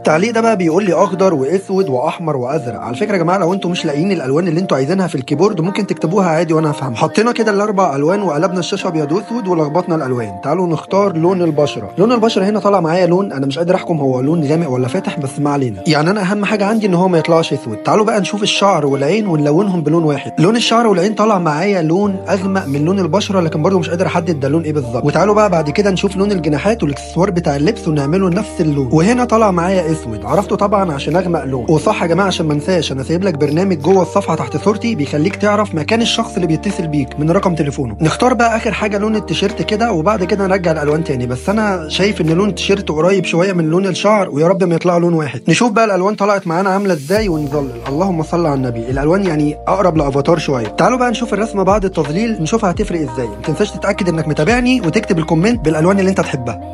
التعليق ده بقى بيقول لي اخضر واسود واحمر وازرق على فكره يا جماعه لو انتم مش لاقيين الالوان اللي انتوا عايزينها في الكيبورد ممكن تكتبوها عادي وانا هفهم حطينا كده الاربع الوان وقلبنا الشاشه ابيض واسود ولخبطنا الالوان تعالوا نختار لون البشره لون البشره هنا طالع معايا لون انا مش قادر احكم هو لون غامق ولا فاتح بس ما علينا يعني انا اهم حاجه عندي ان هو ما يطلعش اسود تعالوا بقى نشوف الشعر والعين ونلونهم بلون واحد لون الشعر والعين طالع معايا لون اغمق من لون البشره لكن برضه مش قادر احدد ده لون ايه بالظبط وتعالوا بقى بعد كده نشوف لون الجناحات والاكسسوار بتاع اللبس ونعمله نفس اللون وهنا طالع معايا اسود عرفته طبعا عشان اغمق لون وصح يا جماعه عشان ما انساش انا سايب لك برنامج جوه الصفحه تحت صورتي بيخليك تعرف مكان الشخص اللي بيتصل بيك من رقم تليفونه نختار بقى اخر حاجه لون التيشيرت كده وبعد كده نرجع الالوان تاني بس انا شايف ان لون التيشيرت قريب شويه من لون الشعر ويا رب ما يطلع لون واحد نشوف بقى الالوان طلعت معانا عامله ازاي ونظلل اللهم صل على النبي الالوان يعني اقرب لافاتار شويه تعالوا بقى نشوف الرسمه بعد التظليل نشوفها هتفرق ازاي ما تنساش تتاكد انك متابعني وتكتب الكومنت بالالوان اللي انت تحبها